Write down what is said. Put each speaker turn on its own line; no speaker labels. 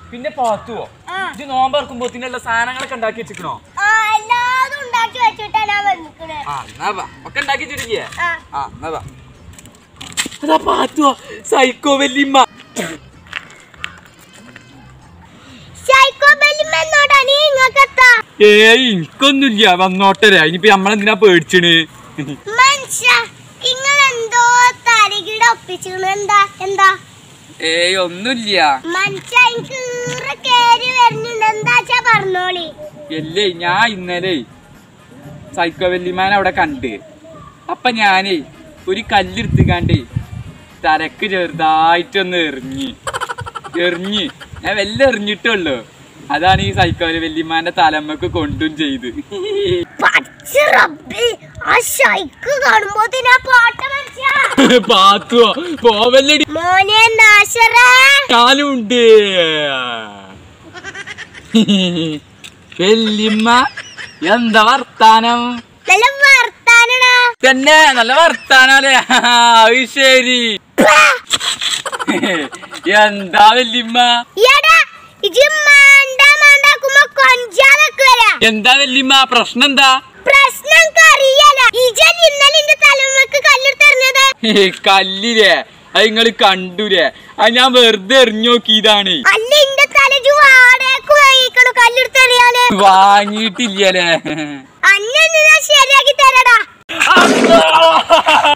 പിന്നെ പാത്തുവോ
ആ.
ഇത് നോമ്പറക്കുമ്പോത്തിനുള്ള സാധനങ്ങളൊക്കെ ഉണ്ടാക്കി വെച്ചിക്കണോ
ആ എല്ലാതും ഉണ്ടാക്കി വെച്ചിട്ടാ ഞാൻ വന്നിക്കണേ
ആ എന്നാ വാ ഒക്കെ ഉണ്ടാക്കി വെച്ചിരിക്കേ
ആ
ആ എന്നാ വാ അതാ പാത്തുവോ സൈക്കോ വല്യമ്മ
സൈക്കോ ബെല്ലിമെന്നോടാ നീ ഇങ്ങക്കെത്താ
ഏയ് എനിക്കൊന്നുമില്ല വന്നോട്ടരെ ഇനിയിപ്പോ നമ്മളെന്തിനാ പേടിച്ചണ്
മനുഷ്യ നിങ്ങൾ എന്തോ തലകിട ഒപ്പിച്ചിരുന്നു എന്താ എന്താ
ഏയ് ഒന്നുമില്ല
മനുഷ്യ എനിക്ക് ഈറ കേറി വരുന്നുണ്ട് എന്താച്ചാ പറഞ്ഞോളി
അല്ലേ ഞാൻ ഇന്നലെ സൈക്കോ വല്യമാൻ അവിടെ കണ്ട് അപ്പൊ ഞാനേ ഒരു കല്ലെടുത്തുകാണ്ടേ തലക്ക് ചെറുതായിട്ടൊന്ന് എറിഞ്ഞ് എറിഞ്ഞ് ഞാൻ വല്ല എറിഞ്ഞിട്ടുള്ളൂ അതാണ് ഈ സൈക്കോ വല്യമാന്റെ തലമ്മക്ക് കൊണ്ടും ചെയ്ത്
പച്ച റബ്ബി ആ ഷൈക്ക് കാണുമ്പോ ആ പാട്ട മനുഷ്യ
പാത്തുവോ പോവല്ലടി
മോനെ നാശറേ
ഞാനുണ്ട് വല്യമ്മ എന്താ വർത്താനം
നല്ല വർത്താനടാ
തന്നെ നല്ല വർത്താനല്ലേ അത് ശരി എന്താ വല്യമ്മ
എടാ ഇജ് മാണ്ട മാണ്ടാക്കുമ്പോ കൊഞ്ചാതൊക്കെ വരാ
എന്താ വല്യമ്മ പ്രശ്നം എന്താ
പ്രശ്നം കറിയല്ല ഇജൻ ഇന്നലെ എന്റെ തലമുറക്ക് കല്ലെടുത്തെറിഞ്ഞത്
കല്ലില്ലേ അത് നിങ്ങള് കണ്ടൂലേ അത് ഞാൻ വെറുതെ എറിഞ്ഞു നോക്കിയതാണ്
അല്ല എന്റെ തലജു വാടകക്ക് വാങ്ങിക്കണു കല്ലെടുത്തെറിയാന്
വാങ്ങിയിട്ടില്ലല്ലേ
അന്നെ ഞാൻ ശരിയാക്കി തരടാ
അല്ലാ!